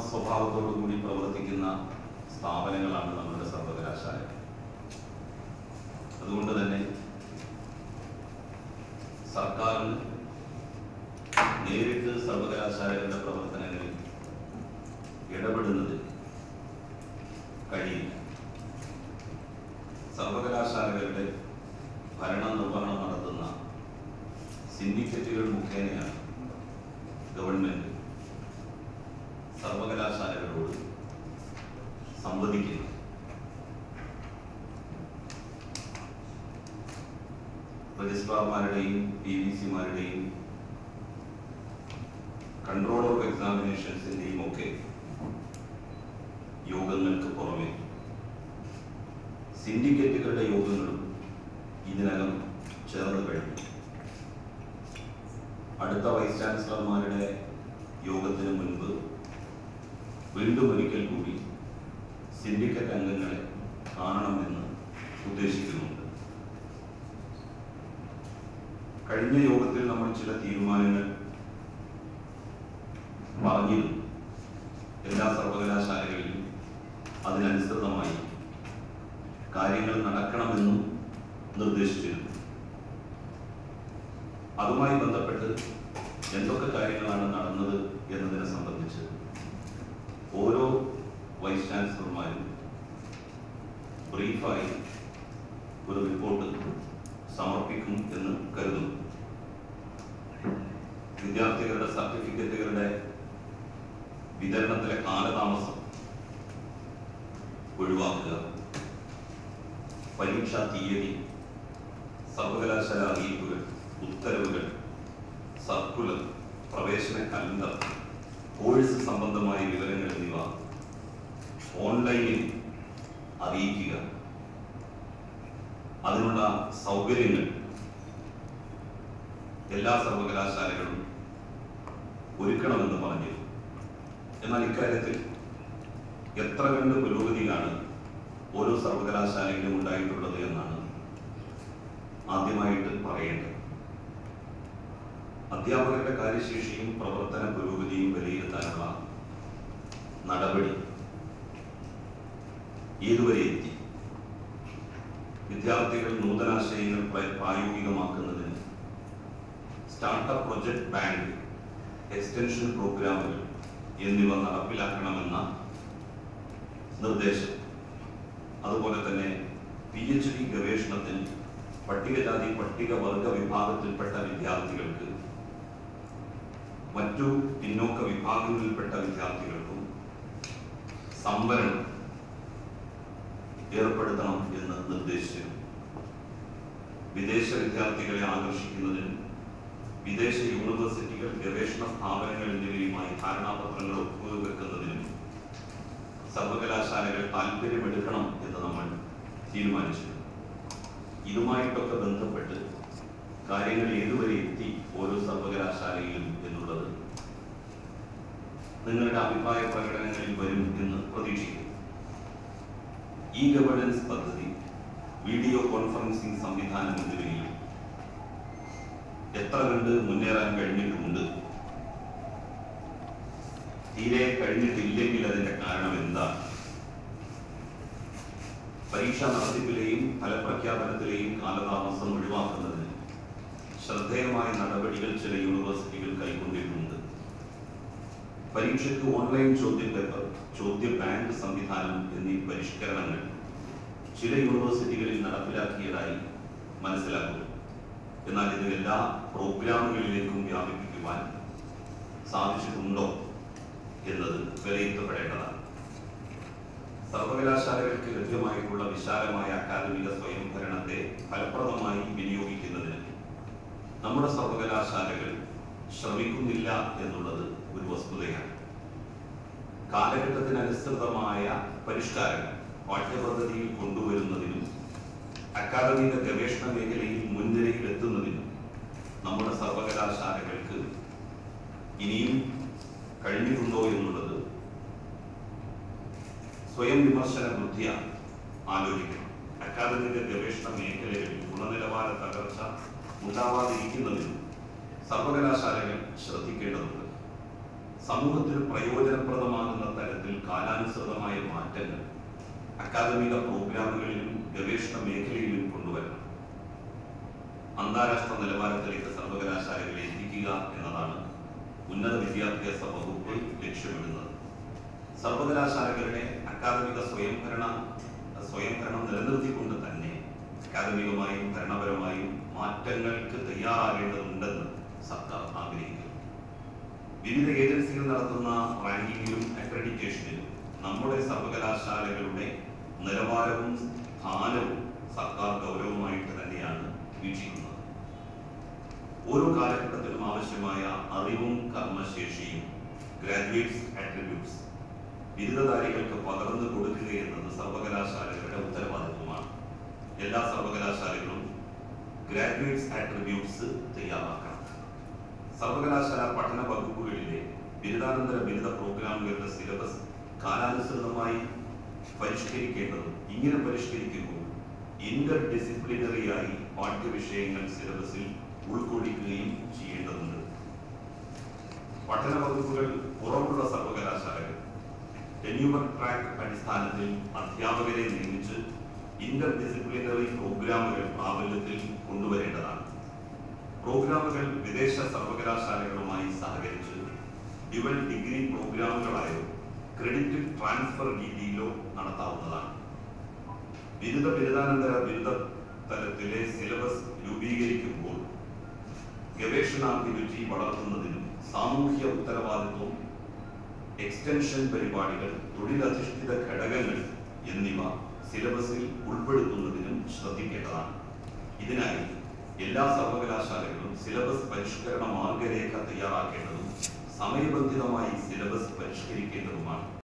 സ്വഭാവത്തോടു കൂടി പ്രവർത്തിക്കുന്ന സ്ഥാപനങ്ങളാണ് നമ്മുടെ സർവകലാശാല അതുകൊണ്ട് തന്നെ സർക്കാരിന് നേരിട്ട് സർവകലാശാലകളുടെ പ്രവർത്തനങ്ങളിൽ ഇടപെടുന്നത് കഴിയില്ല സർവകലാശാലകളുടെ ഭരണ നിർവഹണം നടത്തുന്ന സിൻഡിക്കേറ്റുകൾ മുഖേനയാണ് ഗവൺമെന്റ് സർവകലാശാലകളോട് സംവദിക്കുന്നത് രജിസ്ട്രാർമാരുടെയും പി വി സിമാരുടെയും കൺട്രോൾ ഓഫ് എക്സാമിനേഷൻസിന്റെയും ഒക്കെ യോഗങ്ങൾക്ക് പുറമെ സിൻഡിക്കേറ്റുകളുടെ യോഗങ്ങളും ഇതിനകം ചേർന്ന് കഴിഞ്ഞു അടുത്ത വൈസ് ചാൻസലർമാരുടെ യോഗത്തിന് മുൻപ് വീണ്ടും ഒരിക്കൽ കൂടി സിൻഡിക്കേറ്റ് അംഗങ്ങളെ കാണണമെന്ന് ഉദ്ദേശിക്കുന്നുണ്ട് കഴിഞ്ഞ യോഗത്തിൽ നമ്മൾ ചില തീരുമാനങ്ങൾ പറഞ്ഞിരുന്നു എല്ലാ സർവകലാശാലകളിലും അതിനനുസൃതമായി കാര്യങ്ങൾ നടക്കണമെന്നും നിർദ്ദേശിച്ചിരുന്നു അതുമായി ബന്ധപ്പെട്ട് എന്തൊക്കെ കാര്യങ്ങളാണ് നടന്നത് എന്നതിനെ സംബന്ധിച്ച് ഓരോ വൈസ് ചാൻസലർമാരും ബ്രീഫായി ഒരു റിപ്പോർട്ട് സമർപ്പിക്കും എന്ന് കരുതുന്നു വിദ്യാർത്ഥികളുടെ സർട്ടിഫിക്കറ്റുകളുടെ വിതരണത്തിലെ കാലതാമസം ഒഴിവാക്കുക പരീക്ഷാ തീയതി സർവകലാശാല അറിയിപ്പുകൾ ഉത്തരവുകൾ സർക്കുലർ പ്രവേശന കലണ്ടർ കോഴ്സ് സംബന്ധമായ വിവരങ്ങൾ എന്നിവ ഓൺലൈനിൽ അറിയിക്കുക അതിനുള്ള സൗകര്യങ്ങൾ എല്ലാ സർവകലാശാലകളും ഒരുക്കണമെന്ന് പറഞ്ഞിരുന്നു എന്നാൽ ഇക്കാര്യത്തിൽ എത്ര കണ്ട് പുരോഗതിയാണ് ഓരോ സർവകലാശാലയിലും ഉണ്ടായിട്ടുള്ളത് എന്നാണ് ആദ്യമായിട്ട് പറയേണ്ടത് അധ്യാപകരുടെ കാര്യശേഷിയും പ്രവർത്തന പുരോഗതിയും വിലയിരുത്താനുള്ള നടപടി ഏതുവരെ എത്തി വിദ്യാർത്ഥികൾ നൂതനാശയങ്ങൾ പ്ര- പ്രായോഗികമാക്കുന്നതിന് സ്റ്റാർട്ടപ്പ് പ്രൊജക്ട് ബാങ്ക് എക്സ്റ്റൻഷൻ പ്രോഗ്രാമുകൾ എന്നിവ നടപ്പിലാക്കണമെന്ന നിർദ്ദേശം അതുപോലെ തന്നെ പി എച്ച് ഡി ഗവേഷണത്തിന് പട്ടികജാതി പട്ടികവർഗ വിഭാഗത്തിൽപ്പെട്ട വിദ്യാർത്ഥികൾക്ക് മറ്റു പിന്നോക്ക വിഭാഗങ്ങളിൽപ്പെട്ട വിദ്യാർത്ഥികൾക്കും സംവരണം ഏർപ്പെടുത്തണം എന്ന് നിർദ്ദേശിച്ചു വിദേശ വിദ്യാർത്ഥികളെ ആകർഷിക്കുന്നതിനും വിദേശ യൂണിവേഴ്സിറ്റികൾ ഗവേഷണ സ്ഥാപനങ്ങൾ എന്നിവയുമായി ധാരണാപത്രങ്ങൾ ഒപ്പുവെക്കുന്നതിനും സർവകലാശാലകൾ താല്പര്യമെടുക്കണം എന്ന് നമ്മൾ തീരുമാനിച്ചു ഇതുമായിട്ടൊക്കെ ബന്ധപ്പെട്ട് കാര്യങ്ങൾ ഏതുവരെ എത്തി ഓരോ സർവകലാശാലയിലും എന്നുള്ളത് നിങ്ങളുടെ അഭിപ്രായ പ്രകടനങ്ങളിൽ വരും എന്ന് പ്രതീക്ഷിക്കുന്നു ഇ ഗവേണൻസ് പദ്ധതി വീഡിയോ കോൺഫറൻസിംഗ് സംവിധാനം എന്നിവയിൽ എത്ര കണ്ട് മുന്നേറാൻ കഴിഞ്ഞിട്ടുമുണ്ട് തീരെ കഴിഞ്ഞിട്ടില്ലെങ്കിൽ അതിന്റെ കാരണം എന്താണ് പരീക്ഷാ നടത്തിപ്പിലെയും ഫലപ്രഖ്യാപനത്തിലെയും കാലതാമസം ഒഴിവാക്കുന്നതിന് ശ്രദ്ധേയമായ നടപടികൾ ചില യൂണിവേഴ്സിറ്റികൾ കൈക്കൊണ്ടിട്ടുണ്ട് പരീക്ഷയ്ക്ക് ഓൺലൈൻ ചോദ്യപേപ്പർ ചോദ്യ ബാങ്ക് സംവിധാനം എന്നീ പരിഷ്കരണങ്ങൾ ചില യൂണിവേഴ്സിറ്റികളിൽ നടപ്പിലാക്കിയതായി മനസ്സിലാക്കുന്നു എന്നാൽ ഇത് എല്ലാ പ്രോഗ്രാമുകളിലേക്കും വ്യാപിപ്പിക്കുവാൻ സാധിച്ചിട്ടുണ്ടോ എന്നത് വിലയിരുത്തപ്പെടേണ്ടതാണ് സർവകലാശാലകൾക്ക് ലഭ്യമായിട്ടുള്ള വിശാലമായ അക്കാദമിക സ്വയംഭരണത്തെ ഫലപ്രദമായി വിനിയോഗിക്കുന്നതിന് നമ്മുടെ സർവകലാശാലകൾ ശ്രമിക്കുന്നില്ല എന്നുള്ളത് ഒരു വസ്തുതയാണ് കാലഘട്ടത്തിനനുസൃതമായ പരിഷ്കാരങ്ങൾ പാഠ്യപദ്ധതിയിൽ കൊണ്ടുവരുന്നതിനും അക്കാദമിക ഗവേഷണ മേഖലയിൽ മുൻനിരയിൽ എത്തുന്നതിനും നമ്മുടെ സർവകലാശാലകൾക്ക് ഇനിയും കഴിഞ്ഞിട്ടുണ്ടോ എന്നുള്ളത് സ്വയം വിമർശന ബുദ്ധിയാണ് ആലോചിക്കണം അക്കാദമിക ഗവേഷണ മേഖലകളിൽ ഗുണനിലവാര തകർച്ച ഉണ്ടാവാതിരിക്കുന്നതിനും സർവകലാശാലകൾ ശ്രദ്ധിക്കേണ്ടതുണ്ട് സമൂഹത്തിന് പ്രയോജനപ്രദമാകുന്ന തരത്തിൽ കാലാനുസൃതമായ മാറ്റങ്ങൾ അക്കാദമിക പ്രോഗ്രാമുകളിലും ഗവേഷണ മേഖലയിലും കൊണ്ടുവരണം അന്താരാഷ്ട്ര നിലവാരത്തിലേക്ക് സർവകലാശാലകളെ എത്തിക്കുക എന്നതാണ് ഉന്നത വിദ്യാഭ്യാസ വകുപ്പ് ലക്ഷ്യമിടുന്നത് സർവകലാശാലകളുടെ അക്കാദമിക സ്വയംഭരണ സ്വയംഭരണം നിലനിർത്തിക്കൊണ്ട് തന്നെ അക്കാദമികമായും ഭരണപരമായും മാറ്റങ്ങൾക്ക് തയ്യാറാകേണ്ടതുണ്ടെന്ന് സർക്കാർ ആഗ്രഹിക്കുന്നു വിവിധ ഏജൻസികൾ നടത്തുന്ന റാങ്കിങ്ങിലും അക്രഡിറ്റേഷനിലും നമ്മുടെ സർവകലാശാലകളുടെ നിലവാരവും സ്ഥാനവും സർക്കാർ ഗൗരവമായിട്ട് തന്നെയാണ് വീക്ഷിക്കുന്നത് ഓരോ കാലഘട്ടത്തിലും ആവശ്യമായ അറിവും കർമ്മശേഷിയും ഗ്രാജുവേറ്റ്സ് ആട്രിബ്യൂട്ട്സ് ബിരുദധാരികൾക്ക് പകർന്നു കൊടുക്കുക എന്നത് സർവകലാശാലകളുടെ ഉത്തരവാദിത്വമാണ് എല്ലാ സർവകലാശാലകളും ഗ്രാജുവേറ്റ്സ് ആട്രിബ്യൂട്ട്സ് തയ്യാറാക്കണം സർവകലാശാല പഠന വകുപ്പുകളിലെ ബിരുദാനന്തര ബിരുദ പ്രോഗ്രാമുകളുടെ സിലബസ് കാലാനുസൃതമായി പരിഷ്കരിക്കേണ്ടതും ഇങ്ങനെ പരിഷ്കരിക്കുമ്പോൾ ഇന്റർ ഡിസിപ്ലിനറി ആയി പാഠ്യവിഷയങ്ങൾ സിലബസിൽ ഉൾക്കൊള്ളിക്കുകയും ചെയ്യേണ്ടതുണ്ട് പഠന വകുപ്പുകൾ പുറമുള്ള സർവകലാശാലകൾ ടെന്യൂവർ ട്രാക്ക് അടിസ്ഥാനത്തിൽ അധ്യാപകരെ നിയമിച്ച് ഇന്റർ ഡിസിപ്ലിനറി പ്രോഗ്രാമുകൾ പ്രാബല്യത്തിൽ കൊണ്ടുവരേണ്ടതാണ് പ്രോഗ്രാമുകൾ വിദേശ സർവകലാശാലകളുമായി സഹകരിച്ച് ഡ്യുവൽ ഡിഗ്രി പ്രോഗ്രാമുകളായോ ക്രെഡിറ്റ് ട്രാൻസ്ഫർ രീതിയിലോ നടത്താവുന്നതാണ് ബിരുദ ബിരുദാനന്തര ബിരുദ തലത്തിലെ സിലബസ് രൂപീകരിക്കുമ്പോൾ ഗവേഷണാഭിരുചി വളർത്തുന്നതിനും സാമൂഹ്യ ഉത്തരവാദിത്വം എക്സ്റ്റൻഷൻ പരിപാടികൾ തൊഴിലധിഷ്ഠിത ഘടകങ്ങൾ എന്നിവ സിലബസിൽ ഉൾപ്പെടുത്തുന്നതിനും ശ്രദ്ധിക്കേണ്ടതാണ് ഇതിനായി എല്ലാ സർവകലാശാലകളും സിലബസ് പരിഷ്കരണ മാർഗരേഖ തയ്യാറാക്കേണ്ടതും സമയബന്ധിതമായി സിലബസ് പരിഷ്കരിക്കേണ്ടതുമാണ്